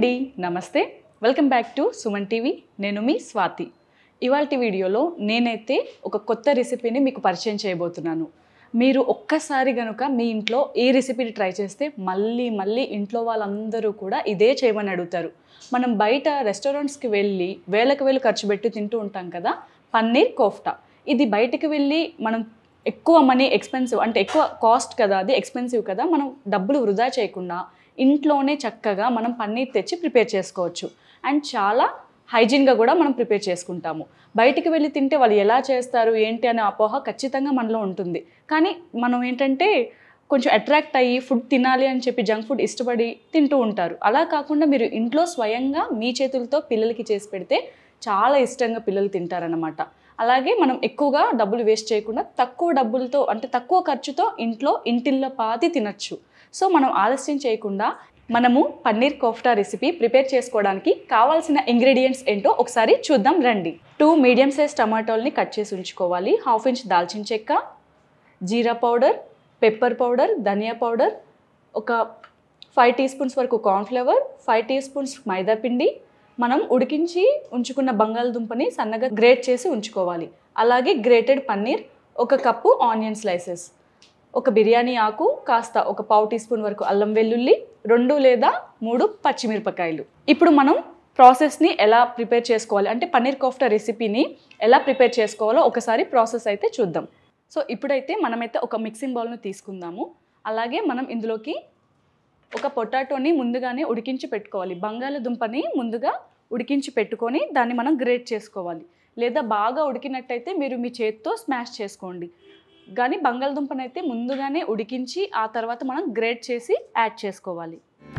అండి నమస్తే welcome back to Suman TV నేను మీ స్వాతి ఇవాళ వీడియోలో నేనైతే ఒక కొత్త రెసిపీని మీకు పరిచయం చేయబోతున్నాను మీరు ఒక్కసారి గనుక మీ ఇంట్లో ఏ రెసిపీని ట్రై చేస్తే మళ్ళీ మళ్ళీ ఇంట్లో వాళ్ళందరూ కూడా ఇదే చేయమని అడుగుతారు మనం బయట రెస్టారెంట్స్కి వెళ్ళి వేలకు వేలు ఖర్చు పెట్టి తింటూ ఉంటాం కదా పన్నీర్ కోఫ్తా ఇది బయటికి వెళ్ళి మనం ఎక్కువ మనీ ఎక్స్పెన్సివ్ అంటే ఎక్కువ కాస్ట్ కదా అది ఎక్స్పెన్సివ్ కదా మనం డబ్బులు వృధా చేయకుండా ఇంట్లోనే చక్కగా మనం పన్నీర్ తెచ్చి ప్రిపేర్ చేసుకోవచ్చు అండ్ చాలా హైజీన్గా కూడా మనం ప్రిపేర్ చేసుకుంటాము బయటికి వెళ్ళి తింటే వాళ్ళు ఎలా చేస్తారు ఏంటి అనే అపోహ ఖచ్చితంగా మనలో ఉంటుంది కానీ మనం ఏంటంటే కొంచెం అట్రాక్ట్ అయ్యి ఫుడ్ తినాలి అని చెప్పి జంక్ ఫుడ్ ఇష్టపడి తింటూ ఉంటారు అలా కాకుండా మీరు ఇంట్లో స్వయంగా మీ చేతులతో పిల్లలకి చేసి పెడితే చాలా ఇష్టంగా పిల్లలు తింటారనమాట అలాగే మనం ఎక్కువగా డబ్బులు వేస్ట్ చేయకుండా తక్కువ డబ్బులతో అంటే తక్కువ ఖర్చుతో ఇంట్లో ఇంటిల్ల పాతి తినచ్చు సో మనం ఆలస్యం చేయకుండా మనము పన్నీర్ కోఫ్తా రెసిపీ ప్రిపేర్ చేసుకోవడానికి కావాల్సిన ఇంగ్రీడియంట్స్ ఏంటో ఒకసారి చూద్దాం రండి టూ మీడియం సైజ్ టమాటోల్ని కట్ చేసి ఉంచుకోవాలి హాఫ్ ఇంచ్ దాల్చిన చెక్క జీరా పౌడర్ పెప్పర్ పౌడర్ ధనియా పౌడర్ ఒక ఫైవ్ టీ స్పూన్స్ వరకు కార్న్ఫ్లవర్ ఫైవ్ టీ స్పూన్స్ మైదా పిండి మనం ఉడికించి ఉంచుకున్న బంగాళదుంపని సన్నగా గ్రేట్ చేసి ఉంచుకోవాలి అలాగే గ్రేటెడ్ పన్నీర్ ఒక కప్పు ఆనియన్ స్లైసెస్ ఒక బిర్యానీ ఆకు కాస్త ఒక పావు టీ స్పూన్ వరకు అల్లం వెల్లుల్లి రెండు లేదా మూడు పచ్చిమిరపకాయలు ఇప్పుడు మనం ప్రాసెస్ని ఎలా ప్రిపేర్ చేసుకోవాలి అంటే పన్నీర్ కోఫ్తా రెసిపీని ఎలా ప్రిపేర్ చేసుకోవాలో ఒకసారి ప్రాసెస్ అయితే చూద్దాం సో ఇప్పుడైతే మనమైతే ఒక మిక్సింగ్ బౌల్ను తీసుకుందాము అలాగే మనం ఇందులోకి ఒక పొటాటోని ముందుగానే ఉడికించి పెట్టుకోవాలి బంగాళదుంపని ముందుగా ఉడికించి పెట్టుకొని దాన్ని మనం గ్రేట్ చేసుకోవాలి లేదా బాగా ఉడికినట్టయితే మీరు మీ చేతితో స్మాష్ చేసుకోండి కానీ బంగాళదుంపనైతే ముందుగానే ఉడికించి ఆ తర్వాత మనం గ్రేట్ చేసి యాడ్ చేసుకోవాలి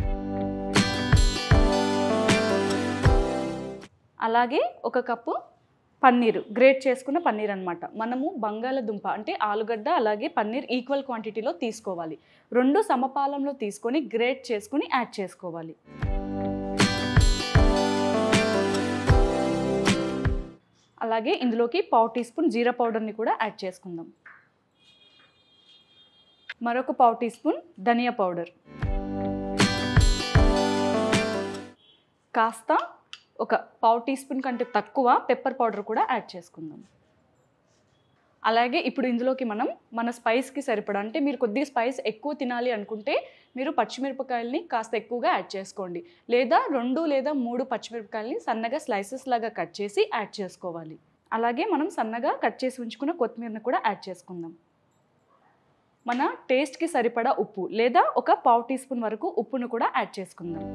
అలాగే ఒక కప్పు పన్నీరు గ్రేట్ చేసుకున్న పన్నీర్ అనమాట మనము బంగాళదుంప అంటే ఆలుగడ్డ అలాగే పన్నీర్ ఈక్వల్ క్వాంటిటీలో తీసుకోవాలి రెండు సమపాలంలో తీసుకొని గ్రేట్ చేసుకుని యాడ్ చేసుకోవాలి అలాగే ఇందులోకి పావు టీ స్పూన్ జీరా పౌడర్ని కూడా యాడ్ చేసుకుందాం మరొక పావు టీ స్పూన్ ధనియా పౌడర్ కాస్త ఒక పావు టీ స్పూన్ కంటే తక్కువ పెప్పర్ పౌడర్ కూడా యాడ్ చేసుకుందాం అలాగే ఇప్పుడు ఇందులోకి మనం మన స్పైస్కి సరిపడా అంటే మీరు కొద్దిగా స్పైస్ ఎక్కువ తినాలి అనుకుంటే మీరు పచ్చిమిరపకాయలని కాస్త ఎక్కువగా యాడ్ చేసుకోండి లేదా రెండు లేదా మూడు పచ్చిమిరపకాయలని సన్నగా స్లైసెస్ లాగా కట్ చేసి యాడ్ చేసుకోవాలి అలాగే మనం సన్నగా కట్ చేసి ఉంచుకున్న కొత్తిమీరని కూడా యాడ్ చేసుకుందాం మన టేస్ట్కి సరిపడా ఉప్పు లేదా ఒక పావు టీ స్పూన్ వరకు ఉప్పును కూడా యాడ్ చేసుకుందాం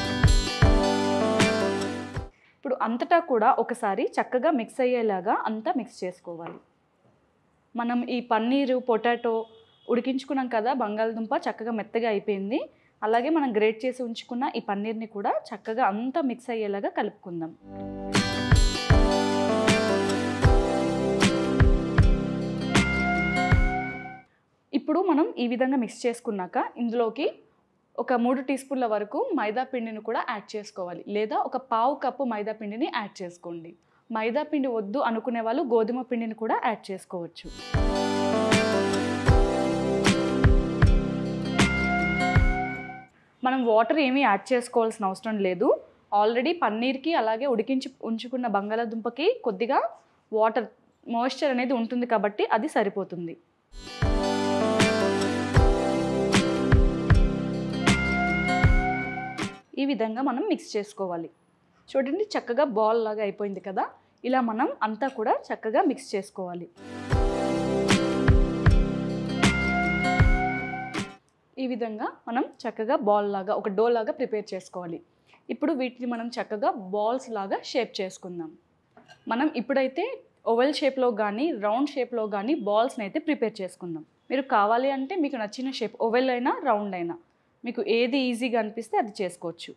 ఇప్పుడు అంతటా కూడా ఒకసారి చక్కగా మిక్స్ అయ్యేలాగా అంతా మిక్స్ చేసుకోవాలి మనం ఈ పన్నీరు పొటాటో ఉడికించుకున్నాం కదా బంగాళదుంప చక్కగా మెత్తగా అయిపోయింది అలాగే మనం గ్రేట్ చేసి ఉంచుకున్న ఈ పన్నీర్ని కూడా చక్కగా అంతా మిక్స్ అయ్యేలాగా కలుపుకుందాం ఇప్పుడు మనం ఈ విధంగా మిక్స్ చేసుకున్నాక ఇందులోకి ఒక మూడు టీ స్పూన్ల వరకు మైదా పిండిని కూడా యాడ్ చేసుకోవాలి లేదా ఒక పావు కప్పు మైదా పిండిని యాడ్ చేసుకోండి మైదా పిండి వద్దు అనుకునే వాళ్ళు గోధుమ పిండిని కూడా యాడ్ చేసుకోవచ్చు మనం వాటర్ ఏమీ యాడ్ చేసుకోవాల్సిన అవసరం లేదు ఆల్రెడీ పన్నీర్కి అలాగే ఉడికించి ఉంచుకున్న బంగాళాదుంపకి కొద్దిగా వాటర్ మాయిశ్చర్ అనేది ఉంటుంది కాబట్టి అది సరిపోతుంది ఈ విధంగా మనం మిక్స్ చేసుకోవాలి చూడండి చక్కగా బాల్ లాగా అయిపోయింది కదా ఇలా మనం అంతా కూడా చక్కగా మిక్స్ చేసుకోవాలి ఈ విధంగా మనం చక్కగా బాల్ లాగా ఒక డో లాగా ప్రిపేర్ చేసుకోవాలి ఇప్పుడు వీటిని మనం చక్కగా బాల్స్ లాగా షేప్ చేసుకుందాం మనం ఇప్పుడైతే ఓవెల్ షేప్లో కానీ రౌండ్ షేప్లో కానీ బాల్స్ని అయితే ప్రిపేర్ చేసుకుందాం మీరు కావాలి అంటే మీకు నచ్చిన షేప్ ఓవెల్ అయినా రౌండ్ అయినా మీకు ఏది ఈజీగా అనిపిస్తే అది చేసుకోవచ్చు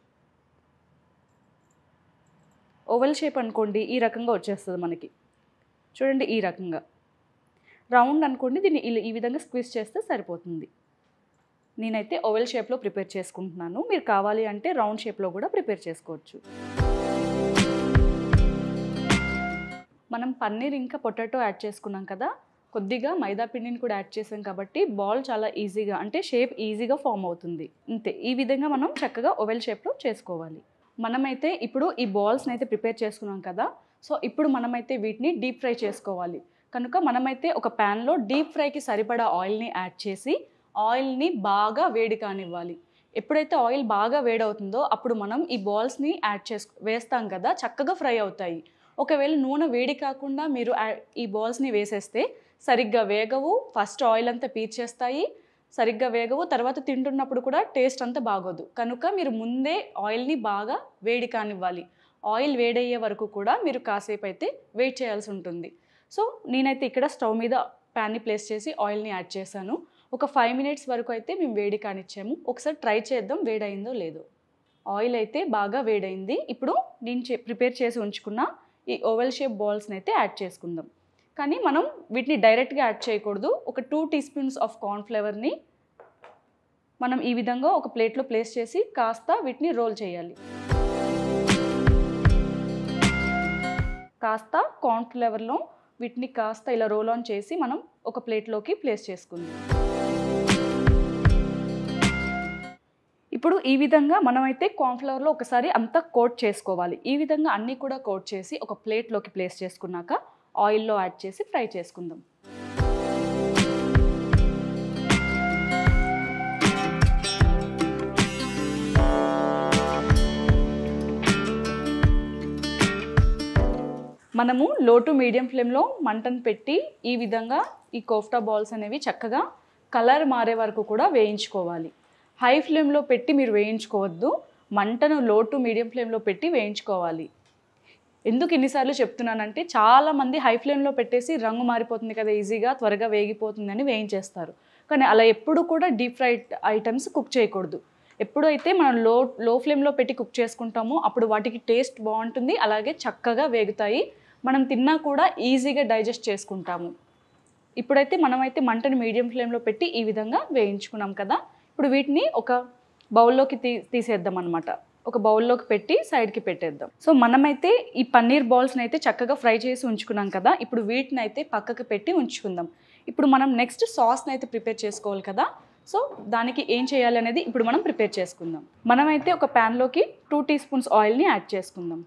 ఓవెల్ షేప్ అనుకోండి ఈ రకంగా వచ్చేస్తుంది మనకి చూడండి ఈ రకంగా రౌండ్ అనుకోండి దీన్ని ఇలా ఈ విధంగా స్క్వీజ్ చేస్తే సరిపోతుంది నేనైతే ఓవెల్ షేప్లో ప్రిపేర్ చేసుకుంటున్నాను మీరు కావాలి అంటే రౌండ్ షేప్లో కూడా ప్రిపేర్ చేసుకోవచ్చు మనం పన్నీర్ ఇంకా పొటాటో యాడ్ చేసుకున్నాం కదా కొద్దిగా మైదా పిండిని కూడా యాడ్ చేసాం కాబట్టి బాల్ చాలా ఈజీగా అంటే షేప్ ఈజీగా ఫామ్ అవుతుంది అంతే ఈ విధంగా మనం చక్కగా ఓవెల్ షేప్లో చేసుకోవాలి మనమైతే ఇప్పుడు ఈ బాల్స్ని అయితే ప్రిపేర్ చేసుకున్నాం కదా సో ఇప్పుడు మనమైతే వీటిని డీప్ ఫ్రై చేసుకోవాలి కనుక మనమైతే ఒక ప్యాన్లో డీప్ ఫ్రైకి సరిపడా ఆయిల్ని యాడ్ చేసి ఆయిల్ని బాగా వేడి కానివ్వాలి ఎప్పుడైతే ఆయిల్ బాగా వేడవుతుందో అప్పుడు మనం ఈ బాల్స్ని యాడ్ చేసు వేస్తాం కదా చక్కగా ఫ్రై అవుతాయి ఒకవేళ నూనె వేడి కాకుండా మీరు యా- ఈ బాల్స్ని వేసేస్తే సరిగ్గా వేగవు ఫస్ట్ ఆయిల్ అంతా పీల్చేస్తాయి సరిగ్గా వేగవు తర్వాత తింటున్నప్పుడు కూడా టేస్ట్ అంతా బాగోదు కనుక మీరు ముందే ఆయిల్ని బాగా వేడి కానివ్వాలి ఆయిల్ వేడయ్యే వరకు కూడా మీరు కాసేపు అయితే వెయిట్ చేయాల్సి ఉంటుంది సో నేనైతే ఇక్కడ స్టవ్ మీద ప్యాన్ని ప్లేస్ చేసి ఆయిల్ని యాడ్ చేశాను ఒక ఫైవ్ మినిట్స్ వరకు అయితే మేము వేడి కానిచ్చాము ఒకసారి ట్రై చేద్దాం వేడైందో లేదో ఆయిల్ అయితే బాగా వేడైంది ఇప్పుడు నేను చే ప్రిపేర్ చేసి ఉంచుకున్న ఈ ఓవెల్ షేప్ బాల్స్ని అయితే యాడ్ చేసుకుందాం కానీ మనం వీటిని డైరెక్ట్గా యాడ్ చేయకూడదు ఒక టూ టీ స్పూన్స్ ఆఫ్ కార్న్ఫ్లవర్ని మనం ఈ విధంగా ఒక ప్లేట్లో ప్లేస్ చేసి కాస్త వీటిని రోల్ చేయాలి కాస్త కార్న్ఫ్లవర్లో వీటిని కాస్త ఇలా రోల్ ఆన్ చేసి మనం ఒక ప్లేట్లోకి ప్లేస్ చేసుకుందాం ఇప్పుడు ఈ విధంగా మనమైతే కార్న్ఫ్లవర్లో ఒకసారి అంతా కోట్ చేసుకోవాలి ఈ విధంగా అన్నీ కూడా కోట్ చేసి ఒక ప్లేట్లోకి ప్లేస్ చేసుకున్నాక ఆయిల్లో యాడ్ చేసి ఫ్రై చేసుకుందాం మనము లో టు మీడియం ఫ్లేమ్లో మంటను పెట్టి ఈ విధంగా ఈ కోఫ్తా బాల్స్ అనేవి చక్కగా కలర్ మారే వరకు కూడా వేయించుకోవాలి హై ఫ్లేమ్లో పెట్టి మీరు వేయించుకోవద్దు మంటను లో టు మీడియం ఫ్లేమ్లో పెట్టి వేయించుకోవాలి ఎందుకు ఎన్నిసార్లు చెప్తున్నానంటే చాలామంది హై ఫ్లేమ్లో పెట్టేసి రంగు మారిపోతుంది కదా ఈజీగా త్వరగా వేగిపోతుందని వేయించేస్తారు కానీ అలా ఎప్పుడు కూడా డీప్ ఫ్రైడ్ ఐటమ్స్ కుక్ చేయకూడదు ఎప్పుడైతే మనం లో లో ఫ్లేమ్లో పెట్టి కుక్ చేసుకుంటామో అప్పుడు వాటికి టేస్ట్ బాగుంటుంది అలాగే చక్కగా వేగుతాయి మనం తిన్నా కూడా ఈజీగా డైజెస్ట్ చేసుకుంటాము ఇప్పుడైతే మనమైతే మంటను మీడియం ఫ్లేమ్లో పెట్టి ఈ విధంగా వేయించుకున్నాం కదా ఇప్పుడు వీటిని ఒక బౌల్లోకి తీ తీసేద్దాం అనమాట ఒక బౌల్లోకి పెట్టి సైడ్కి పెట్టేద్దాం సో మనమైతే ఈ పన్నీర్ బాల్స్ని అయితే చక్కగా ఫ్రై చేసి ఉంచుకున్నాం కదా ఇప్పుడు వీటిని అయితే పక్కకు పెట్టి ఉంచుకుందాం ఇప్పుడు మనం నెక్స్ట్ సాస్ని అయితే ప్రిపేర్ చేసుకోవాలి కదా సో దానికి ఏం చేయాలి అనేది ఇప్పుడు మనం ప్రిపేర్ చేసుకుందాం మనమైతే ఒక ప్యాన్లోకి టూ టీ స్పూన్స్ ఆయిల్ని యాడ్ చేసుకుందాం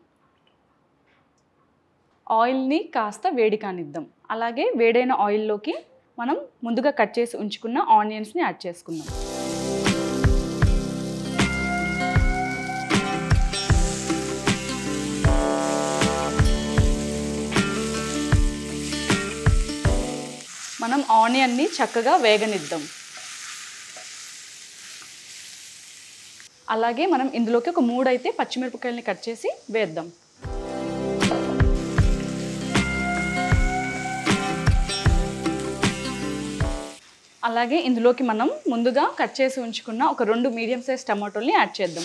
ఆయిల్ని కాస్త వేడి కానిద్దాం అలాగే వేడైన ఆయిల్లోకి మనం ముందుగా కట్ చేసి ఉంచుకున్న ఆనియన్స్ని యాడ్ చేసుకుందాం మనం ఆనియన్ని చక్కగా వేగనిద్దాం అలాగే మనం ఇందులోకి ఒక మూడు అయితే పచ్చిమిరపకాయలని కట్ చేసి వేద్దాం అలాగే ఇందులోకి మనం ముందుగా కట్ చేసి ఉంచుకున్న ఒక రెండు మీడియం సైజ్ టమాటోల్ని యాడ్ చేద్దాం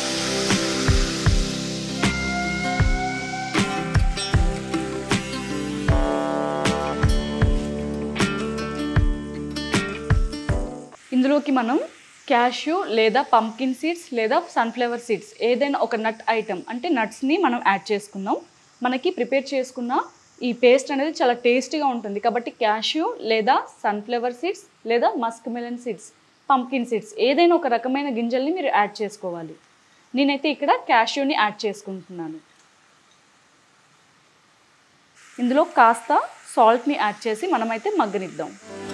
ఇందులోకి మనం క్యాష్యూ లేదా పంకిన్ సీడ్స్ లేదా సన్ఫ్లవర్ సీడ్స్ ఏదైనా ఒక నట్ ఐటమ్ అంటే నట్స్ని మనం యాడ్ చేసుకుందాం మనకి ప్రిపేర్ చేసుకున్న ఈ పేస్ట్ అనేది చాలా టేస్టీగా ఉంటుంది కాబట్టి క్యాష్యూ లేదా సన్ఫ్లవర్ సీడ్స్ లేదా musk melon seeds pumpkin seeds ఏదైనా ఒక రకమైన గింజల్ని మీరు యాడ్ చేసుకోవాలి నేనైతే ఇక్కడ క్యాష్యూని యాడ్ చేసుకుంటున్నాను ఇందులో కాస్త సాల్ట్ని యాడ్ చేసి మనమైతే మగ్గనిద్దాం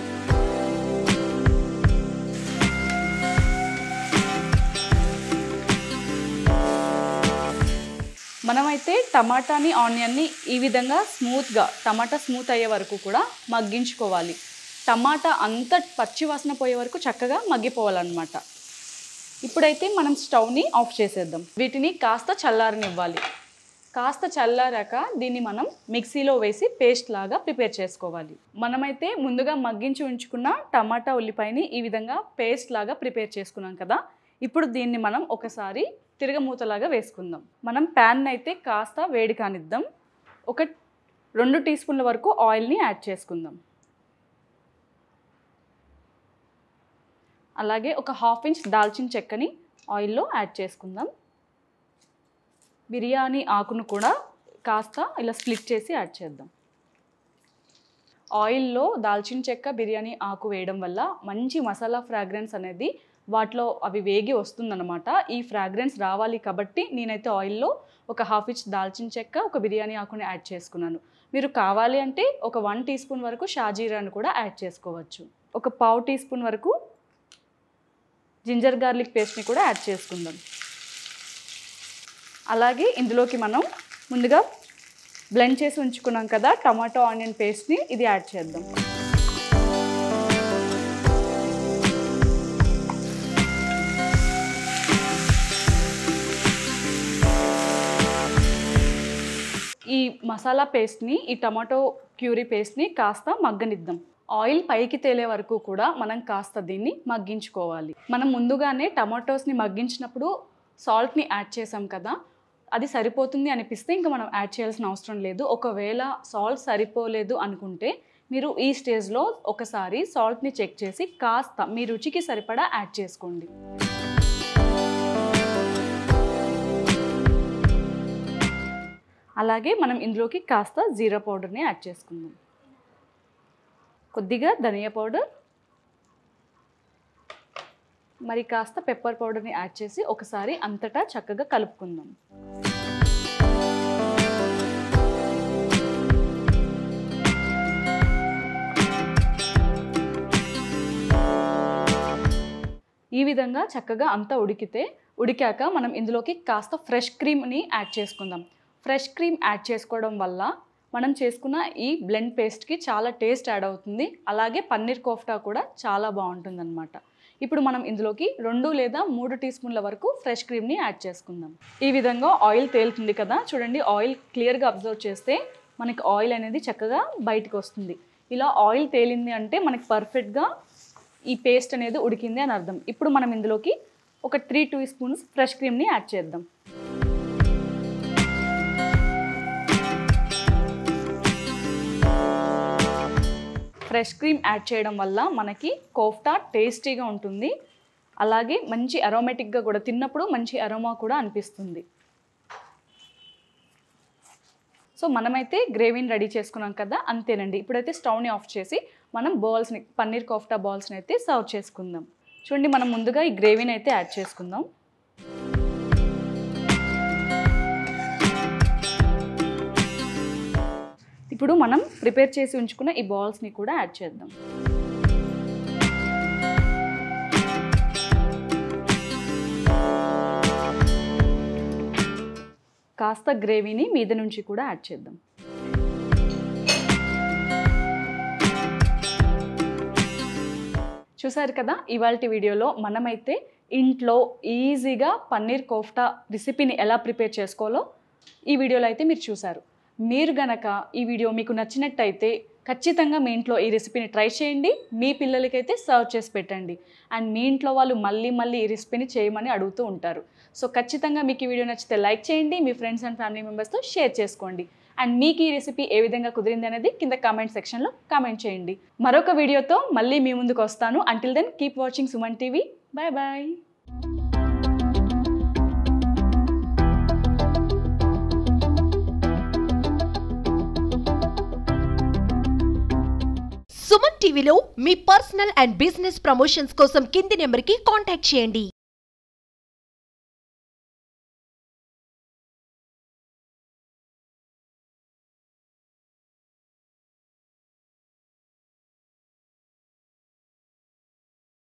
మనమైతే టమాటాని ఆనియన్ని ఈ విధంగా స్మూత్గా టమాటా స్మూత్ అయ్యే వరకు కూడా మగ్గించుకోవాలి టమాటా అంత పచ్చి వాసన పోయే వరకు చక్కగా మగ్గిపోవాలన్నమాట ఇప్పుడైతే మనం స్టవ్ని ఆఫ్ చేసేద్దాం వీటిని కాస్త చల్లారనివ్వాలి కాస్త చల్లారాక దీన్ని మనం మిక్సీలో వేసి పేస్ట్ లాగా ప్రిపేర్ చేసుకోవాలి మనమైతే ముందుగా మగ్గించి ఉంచుకున్న టమాటా ఉల్లిపాయని ఈ విధంగా పేస్ట్ లాగా ప్రిపేర్ చేసుకున్నాం కదా ఇప్పుడు దీన్ని మనం ఒకసారి తిరగమూతలాగా వేసుకుందాం మనం ప్యాన్ అయితే కాస్త వేడి కానిద్దాం ఒక రెండు టీ స్పూన్ల వరకు ఆయిల్ని యాడ్ చేసుకుందాం అలాగే ఒక హాఫ్ ఇంచ్ దాల్చిన చెక్కని ఆయిల్లో యాడ్ చేసుకుందాం బిర్యానీ ఆకును కూడా కాస్త ఇలా స్ప్లిట్ చేసి యాడ్ చేద్దాం ఆయిల్లో దాల్చిన చెక్క బిర్యానీ ఆకు వేయడం వల్ల మంచి మసాలా ఫ్రాగ్రెన్స్ అనేది వాటిలో అవి వేగి వస్తుందన్నమాట ఈ ఫ్రాగ్రెన్స్ రావాలి కాబట్టి నేనైతే ఆయిల్లో ఒక హాఫ్ ఇంచ్ దాల్చిన చెక్క ఒక బిర్యానీ ఆకుని యాడ్ చేసుకున్నాను మీరు కావాలి అంటే ఒక వన్ టీ స్పూన్ వరకు షాజీరాను కూడా యాడ్ చేసుకోవచ్చు ఒక పావు టీ స్పూన్ వరకు జింజర్ గార్లిక్ పేస్ట్ని కూడా యాడ్ చేసుకుందాం అలాగే ఇందులోకి మనం ముందుగా బ్లెండ్ చేసి ఉంచుకున్నాం కదా టమాటో ఆనియన్ పేస్ట్ని ఇది యాడ్ చేద్దాం ఈ మసాలా పేస్ట్ని ఈ టమాటో క్యూరీ పేస్ట్ని కాస్త మగ్గనిద్దాం ఆయిల్ పైకి తేలే వరకు కూడా మనం కాస్త దీన్ని మగ్గించుకోవాలి మనం ముందుగానే టమాటోస్ని మగ్గించినప్పుడు సాల్ట్ని యాడ్ చేసాం కదా అది సరిపోతుంది అనిపిస్తే ఇంకా మనం యాడ్ చేయాల్సిన అవసరం లేదు ఒకవేళ సాల్ట్ సరిపోలేదు అనుకుంటే మీరు ఈ స్టేజ్లో ఒకసారి సాల్ట్ని చెక్ చేసి కాస్త మీ రుచికి సరిపడా యాడ్ చేసుకోండి అలాగే మనం ఇందులోకి కాస్త జీరా పౌడర్ని యాడ్ చేసుకుందాం కొద్దిగా ధనియా పౌడర్ మరి కాస్త పెప్పర్ పౌడర్ని యాడ్ చేసి ఒకసారి అంతటా చక్కగా కలుపుకుందాం ఈ విధంగా చక్కగా అంతా ఉడికితే ఉడికాక మనం ఇందులోకి కాస్త ఫ్రెష్ క్రీమ్ని యాడ్ చేసుకుందాం ఫ్రెష్ క్రీమ్ యాడ్ చేసుకోవడం వల్ల మనం చేసుకున్న ఈ బ్లెండ్ పేస్ట్కి చాలా టేస్ట్ యాడ్ అవుతుంది అలాగే పన్నీర్ కోఫ్తా కూడా చాలా బాగుంటుందన్నమాట ఇప్పుడు మనం ఇందులోకి రెండు లేదా మూడు టీ స్పూన్ల వరకు ఫ్రెష్ క్రీమ్ని యాడ్ చేసుకుందాం ఈ విధంగా ఆయిల్ తేలుతుంది కదా చూడండి ఆయిల్ క్లియర్గా అబ్జర్వ్ చేస్తే మనకి ఆయిల్ అనేది చక్కగా బయటకు వస్తుంది ఇలా ఆయిల్ తేలింది అంటే మనకి పర్ఫెక్ట్గా ఈ పేస్ట్ అనేది ఉడికింది అని అర్థం ఇప్పుడు మనం ఇందులోకి ఒక త్రీ టూ స్పూన్స్ ఫ్రెష్ క్రీమ్ని యాడ్ చేద్దాం ఫ్రెష్ క్రీమ్ యాడ్ చేయడం వల్ల మనకి కోఫ్తా టేస్టీగా ఉంటుంది అలాగే మంచి అరోమేటిక్గా కూడా తిన్నప్పుడు మంచి అరోమా కూడా అనిపిస్తుంది సో మనమైతే గ్రేవీని రెడీ చేసుకున్నాం కదా అంతేనండి ఇప్పుడైతే స్టవ్ని ఆఫ్ చేసి మనం బాల్స్ని పన్నీర్ కోఫ్తా బాల్స్ని అయితే సర్వ్ చేసుకుందాం చూడండి మనం ముందుగా ఈ గ్రేవీని అయితే యాడ్ చేసుకుందాం ఇప్పుడు మనం ప్రిపేర్ చేసి ఉంచుకున్న ఈ బాల్స్ని కూడా యాడ్ చేద్దాం కాస్త గ్రేవీని మీద నుంచి కూడా యాడ్ చేద్దాం చూసారు కదా ఇవాళ వీడియోలో మనమైతే ఇంట్లో ఈజీగా పన్నీర్ కోఫ్తా రెసిపీని ఎలా ప్రిపేర్ చేసుకోవాలో ఈ వీడియోలో అయితే మీరు చూసారు మీరు గనక ఈ వీడియో మీకు నచ్చినట్టయితే ఖచ్చితంగా మీ ఇంట్లో ఈ రెసిపీని ట్రై చేయండి మీ పిల్లలకైతే సర్వ్ చేసి పెట్టండి అండ్ మీ ఇంట్లో వాళ్ళు మళ్ళీ మళ్ళీ ఈ రెసిపీని చేయమని అడుగుతూ ఉంటారు సో ఖచ్చితంగా మీకు ఈ వీడియో నచ్చితే లైక్ చేయండి మీ ఫ్రెండ్స్ అండ్ ఫ్యామిలీ మెంబర్స్తో షేర్ చేసుకోండి అండ్ మీకు ఈ రెసిపీ ఏ విధంగా కుదిరింది అనేది కింద కామెంట్ సెక్షన్లో కామెంట్ చేయండి మరొక వీడియోతో మళ్ళీ మీ ముందుకు వస్తాను until then keep watching Suman TV bye bye Suman టీవీలో మీ పర్సనల్ అండ్ బిజినెస్ ప్రమోషన్స్ కోసం కింది నెంబర్కి కాంటాక్ట్ చేయండి